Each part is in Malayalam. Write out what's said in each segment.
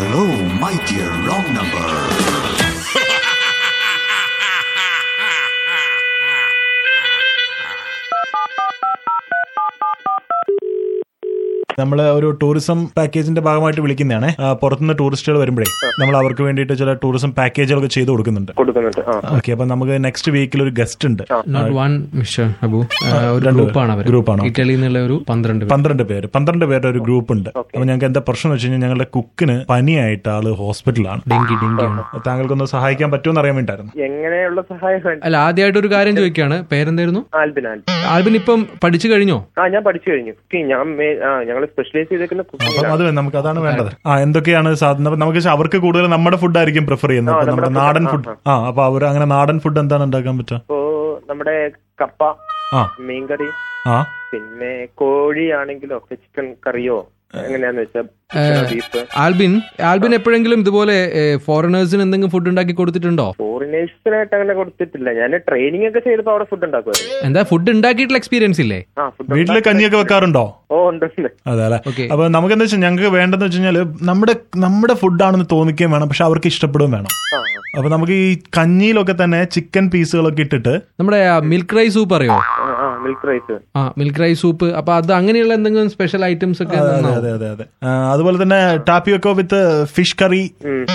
Hello, my dear wrong number. നമ്മൾ ഒരു ടൂറിസം പാക്കേജിന്റെ ഭാഗമായിട്ട് വിളിക്കുന്നതാണ് പുറത്തുനിന്ന് ടൂറിസ്റ്റുകൾ വരുമ്പോഴേ നമ്മൾ അവർക്ക് വേണ്ടിയിട്ട് ചില ടൂറിസം പാക്കേജുകളൊക്കെ ചെയ്ത് കൊടുക്കുന്നുണ്ട് കൊടുക്കുന്നുണ്ട് ആ ഓക്കെ അപ്പൊ നമുക്ക് നെക്സ്റ്റ് വീക്കിൽ ഒരു ഗസ്റ്റ് ഉണ്ട് നോട്ട് വൺ മിസ്റ്റർ അബു ആ, ഒരു രണ്ട് ഗ്രൂപ്പാണ് അവർ ഗ്രൂപ്പാണോ? ഇറ്റലിയിൽ നിന്നുള്ള ഒരു പന്ത്രണ്ട് പേര് പന്ത്രണ്ട് പേര് പന്ത്രണ്ട് പേരുടെ ഒരു ഗ്രൂപ്പ് ഉണ്ട് അപ്പൊ ഞങ്ങൾക്ക് എന്താ പ്രശ്നം എന്ന് വെച്ച് കഴിഞ്ഞാൽ ഞങ്ങളുടെ കുക്കിന് പനിയായിട്ട് ആള് ഹോസ്പിറ്റലാണ് ഡെങ്കി ഡെങ്കി ആണ് താങ്കൾക്കൊന്ന് സഹായിക്കാൻ പറ്റുമെന്ന് അറിയാൻ വേണ്ടിയിട്ടായിരുന്നു എങ്ങനെയുള്ള സഹായം വേണ്ട അല്ല ആദ്യമായിട്ട് ഒരു കാര്യം ചോദിക്കുകയാണ് പേരെന്തായിരുന്നു ആൽബിൻ ആൽബിൻ ആൽബിൻ ഇപ്പം പഠിച്ചു കഴിഞ്ഞോ ആ ഞാൻ പഠിച്ചു കഴിഞ്ഞു കുക്കിംഗ് ഞാൻ മേ- ആ ഞങ്ങൾ സ്പെഷ്യലൈസ് ചെയ്തേക്കുന്ന അപ്പം കുക്കിംഗ് അത് നമുക്ക് അതാണ് വേണ്ടത് ആ എന്തൊക്കെയാണ് സാധനം അപ്പൊ നമുക്ക് അവർക്ക് കൂടുതൽ നമ്മുടെ ഫുഡ് ആയിരിക്കും പ്രിഫർ ചെയ്യുന്നത് അപ്പൊ നമ്മുടെ നാടൻ ഫുഡ് ആ അപ്പൊ അവർ അങ്ങനെ നാടൻ ഫുഡ് എന്താണ് ഉണ്ടാക്കാൻ പറ്റുക ഇപ്പോ നമ്മുടെ കപ്പ ആ മീൻകറി ആ പിന്നെ കോഴി ആണെങ്കിലോ ചിക്കൻ കറിയോ എങ്ങനെയാന്ന് വെച്ചാൽ ബീഫ് ആൽബിൻ ആൽബിൻ എപ്പോഴെങ്കിലും ഇതുപോലെ ഫോറിനേഴ്സിന് എന്തെങ്കിലും ഫുഡ് ഉണ്ടാക്കി കൊടുത്തിട്ടുണ്ടോ ഫോറിനേഴ്സിനായിട്ട് അങ്ങനെ കൊടുത്തിട്ടില്ല ഞാൻ ട്രെയിനിങ് ഒക്കെ ചെയ്തപ്പോ അവിടെ ഫുഡ് ഉണ്ടാക്കുമായിരുന്നു എന്താ ഫുഡ് ഉണ്ടാക്കിയിട്ടുള്ള എക്സ്പീരിയൻസ് ഇല്ലേ ആ ഫുഡ് വീട്ടില് കഞ്ഞിയൊക്കെ വെക്കാറുണ്ടോ ഓ ഉണ്ട് ഉണ്ട് അതെ അല്ലെ Okay. അപ്പൊ നമുക്ക് എന്താ വെച്ചാൽ ഞങ്ങൾക്ക് വേണ്ടതെന്ന് വെച്ച് കഴിഞ്ഞാല് നമ്മുടെ നമ്മുടെ ഫുഡാണെന്ന് തോന്നിക്കുകയും വേണം പക്ഷെ അവർക്ക് ഇഷ്ടപ്പെടുകയും വേണം ആ അപ്പൊ നമുക്ക് ഈ കഞ്ഞിയിലൊക്കെ തന്നെ ചിക്കൻ പീസുകളൊക്കെ ഇട്ടിട്ട് നമ്മുടെ മിൽക്ക് റൈസ് സൂപ്പ് അറിയോ ആ, ആ മിൽക്ക് റൈസ് ആ മിൽക്ക് റൈസ് സൂപ്പ് അപ്പൊ അത് അങ്ങനെയുള്ള എന്തെങ്കിലും സ്പെഷ്യൽ ഐറ്റംസ് ഒക്കെ അതെ നന്നാവും. അതെ അതെ അതെ ആ, അതുപോലെ തന്നെ ടാപ്പിയൊക്കെ വിത്ത് ഫിഷ് കറി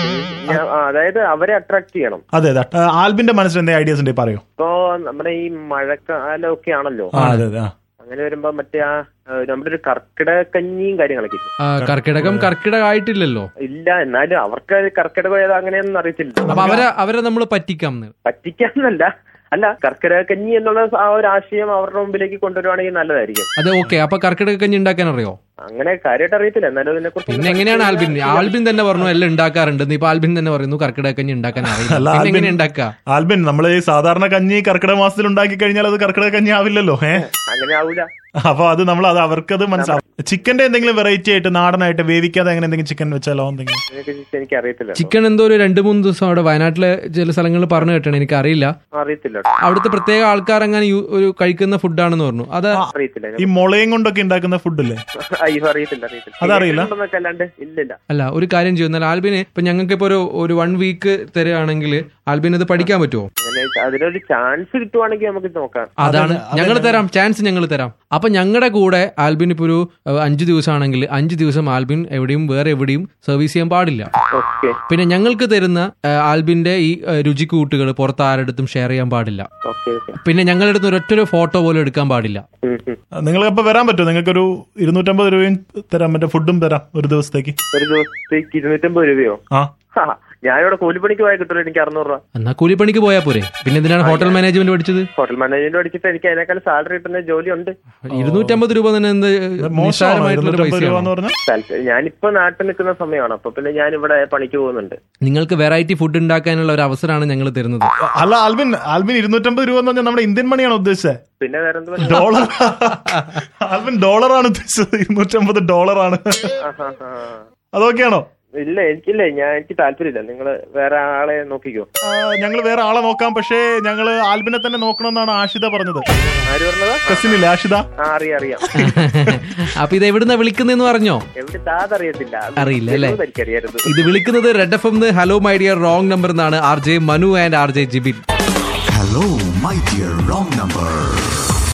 അതായത് അവരെ അട്രാക്ട് ചെയ്യണം അതെ അതെ ആ, ആൽബിന്റെ മനസ്സിൽ എന്തെങ്കിലും ഐഡിയാസ് ഉണ്ടെങ്കിൽ പറയോ ഇപ്പോ നമ്മുടെ ഈ മഴക്കാലം ഒക്കെ ആണല്ലോ ആ അതെ അതെ ആ അങ്ങനെ വരുമ്പോ മറ്റേ ആ ഏഹ്, നമ്മുടെ ഒരു കർക്കിടക കഞ്ഞിയും കാര്യങ്ങളൊക്കെ ഇല്ലേ? ആ, കർക്കിടകം കർക്കിടകമായിട്ടില്ലല്ലോ ഇല്ല എന്നാലും അവർക്ക് കർക്കിടക ഏതാ അങ്ങനെയൊന്നും അറിയത്തില്ല അപ്പൊ അവരെ അവരെ നമ്മൾ പറ്റിക്കാം എന്ന്. പറ്റിക്കാന്നല്ല അല്ല കർക്കിടക കഞ്ഞി എന്നുള്ള ആ ഒരു ആശയം അവരുടെ മുമ്പിലേക്ക് കൊണ്ടുവരുവാണെങ്കിൽ നല്ലതായിരിക്കും അതെ ഓക്കെ അപ്പൊ കർക്കിടക കഞ്ഞി ഉണ്ടാക്കാൻ അറിയോ അങ്ങനെ കാര്യമായിട്ട് അറിയത്തില്ല എന്നാലും അതിനെ പിന്നെ എങ്ങനെയാണ് ആൽബിൻ ആൽബിൻ തന്നെ പറഞ്ഞു എല്ലാം ഉണ്ടാക്കാറുണ്ട് ഇപ്പൊ ആൽബിൻ തന്നെ പറയുന്നു കർക്കിടക കഞ്ഞി ഉണ്ടാക്കാൻ അറിയില്ല അല്ല, പിന്നെ ആൽബിൻ- എങ്ങനെ ഉണ്ടാക്കുക ആൽബിൻ നമ്മൾ ഈ സാധാരണ കഞ്ഞി കർക്കിടക മാസത്തിൽ ഉണ്ടാക്കി കഴിഞ്ഞാൽ അത് കർക്കിടക കഞ്ഞി ആവില്ലല്ലോ ഏ അങ്ങനെ ആവൂല അപ്പൊ അത് നമ്മൾ അത് അവർക്കത് മനസ്സിലാവും ചിക്കന്റെ എന്തെങ്കിലും വെറൈറ്റി ആയിട്ട് നാടനായിട്ട് വേവിക്കാതെ അങ്ങനെ എന്തെങ്കിലും ചിക്കൻ വെച്ചാലോ എന്തെങ്കിലും ഇതിനെ കുറിച്ച് എനിക്ക് അറിയത്തില്ല ചിക്കൻ എന്തോ ഒരു രണ്ട് മൂന്ന് ദിവസം അവിടെ വയനാട്ടിലെ ചില സ്ഥലങ്ങളിൽ പറഞ്ഞു കേട്ടാണ് എനിക്ക് അറിയില്ല അറിയത്തില്ല അവിടുത്തെ പ്രത്യേക ആൾക്കാർ അങ്ങനെ യു- ഒരു കഴിക്കുന്ന ഫുഡാണെന്ന് പറഞ്ഞു അത് അറിയത്തില്ല ഈ മുളയും കൊണ്ടൊക്കെ ഉണ്ടാക്കുന്ന ഫുഡല്ലേ അയ്യോ അറിയത്തില്ല അറിയത്തില്ല അതറിയില്ല? കേട്ടിട്ടുണ്ടെന്നൊക്കെ അല്ലാണ്ട് ഇല്ലില്ല അല്ല ഒരു കാര്യം ചെയ്യുന്നാൽ ആൽബിന് ഇപ്പൊ ഞങ്ങൾക്ക് ഇപ്പൊ ഒരു ഒരു വൺ വീക്ക് തരികയാണെങ്കിൽ ആൽബിന് ഇത് പഠിക്കാൻ പറ്റുമോ അങ്ങനെ അതിനൊരു ചാൻസ് കിട്ടുവാണെങ്കിൽ നമുക്ക് നോക്കാം അതാണ് ഞങ്ങൾ തരാം ചാൻസ് ഞങ്ങൾ തരാം അപ്പൊ ഞങ്ങളുടെ കൂടെ ആൽബിൻ ഇപ്പൊ ഒരു അഹ്, അഞ്ച് ദിവസമാണെങ്കിൽ അഞ്ച് ദിവസം ആൽബിൻ എവിടെയും വേറെ എവിടെയും സർവീസ് ചെയ്യാൻ പാടില്ല ഓക്കെ പിന്നെ ഞങ്ങൾക്ക് തരുന്ന അഹ്, ആൽബിന്റെ ഈ അഹ്, രുചിക്കൂട്ടുകൾ പുറത്ത് ആരുടെടുത്തും ഷെയർ ചെയ്യാൻ പാടില്ല ഓക്കെ ഓക്കെ പിന്നെ ഞങ്ങളുടെ അടുത്ത് ഒരൊറ്റൊരു ഫോട്ടോ പോലും എടുക്കാൻ പാടില്ല നിങ്ങൾക്ക് അപ്പൊ വരാൻ പറ്റുമോ നിങ്ങൾക്കൊരു ഇരുന്നൂറ്റമ്പത് രൂപയും തരാം മറ്റേ ഫുഡും തരാം ഒരു ദിവസത്തേക്ക് ഒരു ദിവസത്തേക്ക് ഇരുന്നൂറ്റമ്പത് രൂപയോ ആ ഹാ, ഞാനിവിടെ കൂലിപ്പണിക്ക് പോയാൽ കിട്ടുമല്ലോ എനിക്ക് അറുന്നൂറ് രൂപ എന്നാ കൂലിപ്പണിക്ക് പോയാൽ പോരെ പിന്നെ എന്തിനാണ് ഹോട്ടൽ മാനേജ്മെന്റ് പഠിച്ചത് ഹോട്ടൽ മാനേജ്മെന്റ് പഠിച്ചിട്ട് എനിക്ക് അതിനേക്കാൾ സാലറി കിട്ടുന്ന ജോലി ഉണ്ട് ഇരുന്നൂറ്റമ്പത് രൂപ തന്നെ എന്ത് മോശമാണോ നിസ്സാരമായിട്ടുള്ള ഒരു ഇരുന്നൂറ്റമ്പത് രൂപ പൈസയാണോ എന്ന് പറഞ്ഞാൽ താല്പര്യം- ഞാനിപ്പോ നാട്ടിൽ നിൽക്കുന്ന സമയമാണ് അപ്പൊ പിന്നെ ഞാൻ ഇവിടെ പണിക്ക് പോകുന്നുണ്ട് നിങ്ങൾക്ക് വെറൈറ്റി ഫുഡ് ഉണ്ടാക്കാനുള്ള ഒരു അവസരമാണ് ഞങ്ങൾ തരുന്നത് അല്ല ആൽബിൻ ആൽബിൻ ഇരുന്നൂറ്റമ്പത് രൂപ എന്ന് പറഞ്ഞാൽ നമ്മുടെ ഇന്ത്യൻ മണിയാണ് ഉദ്ദേശിച്ചത് പിന്നെ വേറെ എന്ത് പണി? ഡോളർ ആൽബിൻ ഡോളറാണ് ഉദ്ദേശിച്ചത് ഇരുന്നൂറ്റമ്പത് ഡോളറാണ് ആഹാ, ഹാ. അതൊക്കെയാണോ ഇല്ല എനിക്കില്ല ഞാൻ എനിക്ക് താല്പര്യമില്ല നിങ്ങൾ വേറെ ആളെ നോക്കിക്കോ ഞങ്ങൾ വേറെ ആളെ നോക്കാം പക്ഷേ ഞങ്ങൾ ആൽബിനെ തന്നെ നോക്കണമെന്നാണ് ആഷിത പറഞ്ഞത് ആര് പറഞ്ഞതാ കസിനില്ലേ ആഷിത ആ അറിയാം അറിയാം അപ്പൊ ഇത് എവിടുന്ന വിളിക്കുന്നതെന്ന് പറഞ്ഞോ എവിടെ താതറിയത്തില്ല അറിയില്ല, അല്ലേ? എനിക്കറിയരുത് ഇത് വിളിക്കുന്നത് red F M hello my dear wrong number എന്നാണ് R J Manu and R J Jibin Hello, my dear wrong number.